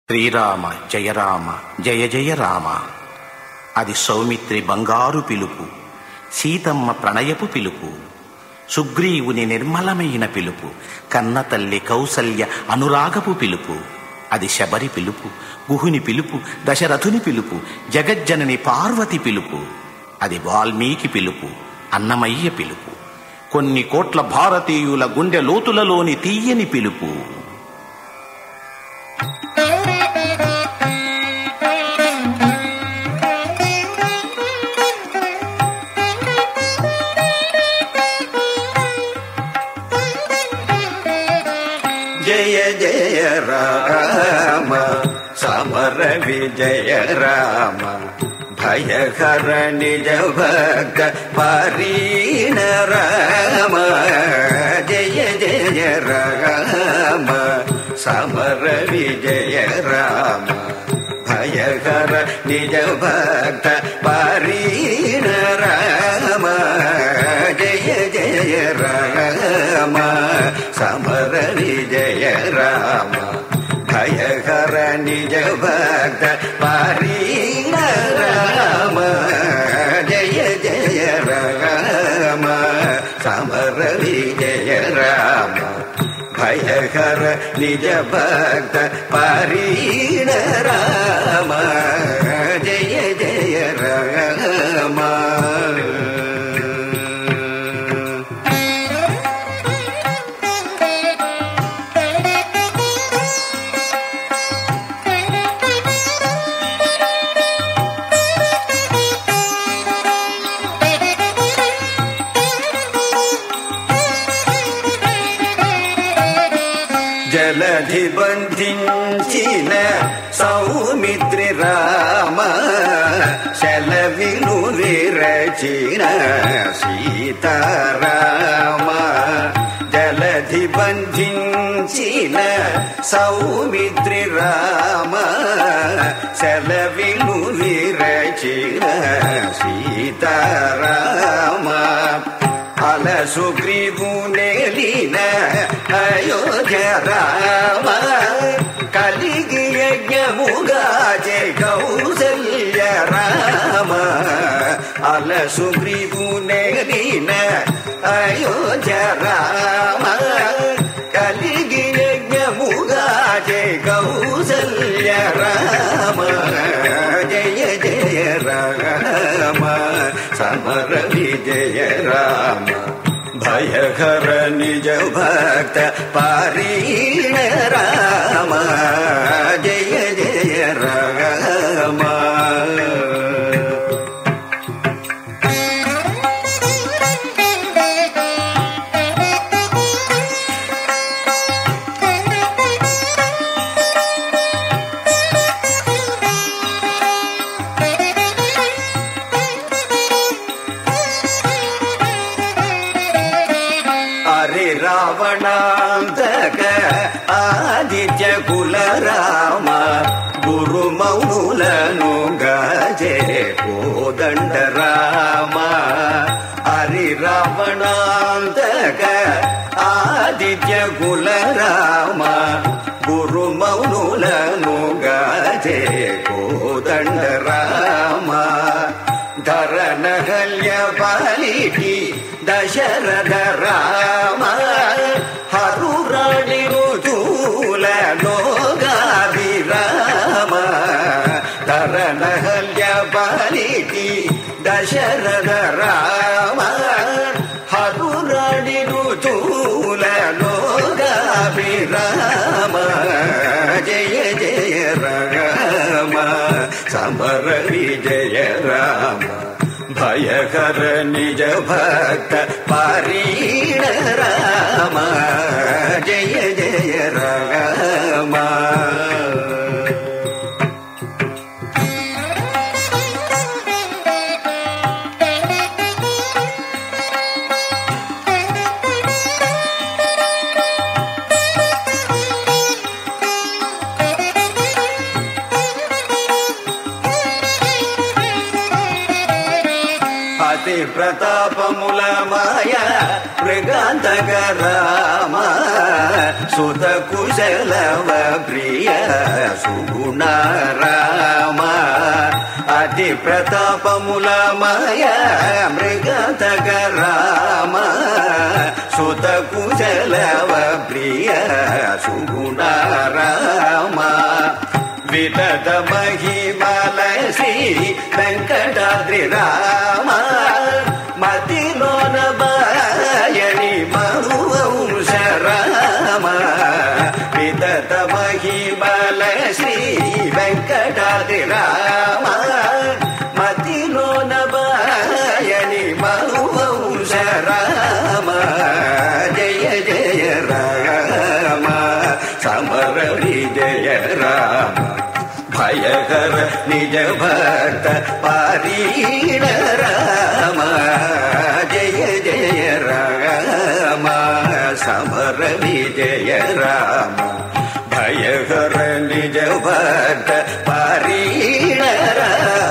శ్రీరామ జయ రామ జయ జయ రామ అది సౌమిత్రి బంగారు పిలుపు సీతమ్మ ప్రణయపు పిలుపు సుగ్రీవుని నిర్మలమైన పిలుపు కన్న తల్లి కౌసల్య అనురాగపు పిలుపు అది శబరి పిలుపు గుహుని పిలుపు దశరథుని పిలుపు జగజ్జనని పార్వతి పిలుపు అది వాల్మీకి పిలుపు అన్నమయ్య పిలుపు కొన్ని కోట్ల భారతీయుల గుండె లోతులలోని తీయని పిలుపు జయ జయ రామ సమర విజయ రామ భయహర నిజ భక్త పరీణ రామ జయ జయ రామ సమర విజయ రామ భయహర నిజ భక్త పరీణ రామ జయ జయ రామ సమర విజయ రామ భయహర నిజ భక్త పరీణ రామ జయ జయ రామ సమర విజయ రామ భయహర నిజ భక్త పరీణ రామ జయ జయ రామ జలధి బంధించిన సౌమిత్రి రామ శలవిను విరచిన సీతారామ జలధి బంధించిన సౌమిత్రి రామ శలవిను విరచిన సీతారామ అల సుగ్రీవు నేలిన అయోధ్య రామ కలిగి యజ్ఞముగా జయ కౌసల్య రామ అల సుగ్రీవు నేలిన అయోధ్య రామ కలిగి యజ్ఞముగా జయ కౌసల్య రామ జయ జయ రామ సమర విజయ రామ భయహర నిజ భక్త పారీణ రామ జయ జయ రామ అరి రావణాంతక ఆదిత్య కుల రామ గురు మౌనులను గజే కోదండ రామ హరి రావణాంతక ఆదిత్య కుల రామ గురు మౌనులను గజే కోదండ రామ ధరనహల్య బలికి దశరథ రామ హరురాణి రుజూల లోగాది రామ ధరనహల్య బలికి దశరథ రామ హరురాణి రుజూల లోగాది రామ జయ జయ రామ సమర విజయ రామ భయకర నిజ భక్త పారీణ రామ జయ జయ రామ అతి అతి ప్రతాపముల మాయ మృగాంతక రామ సుత కుశలవ ప్రియ సుగుణ రామ అతి ప్రతాపముల మాయ మృగాంతక రామ సుత కుశలవ ప్రియ సుగుణ రామ విదత మహిమల శ్రీ వెంకటాద్రి రామ మతిలోన బాయని మనువంశ రామ విదత మహిమల శ్రీ వెంకటాద్రి రామ మతిలోన బాయని మనువంశ రామ జయ జయ రామ సమర విజయ రామ భయకర నిజ భక్త పారీణ రామ జయ జయ రామ సమర విజయ రామ భయకర నిజ భక్త పారీణ రామ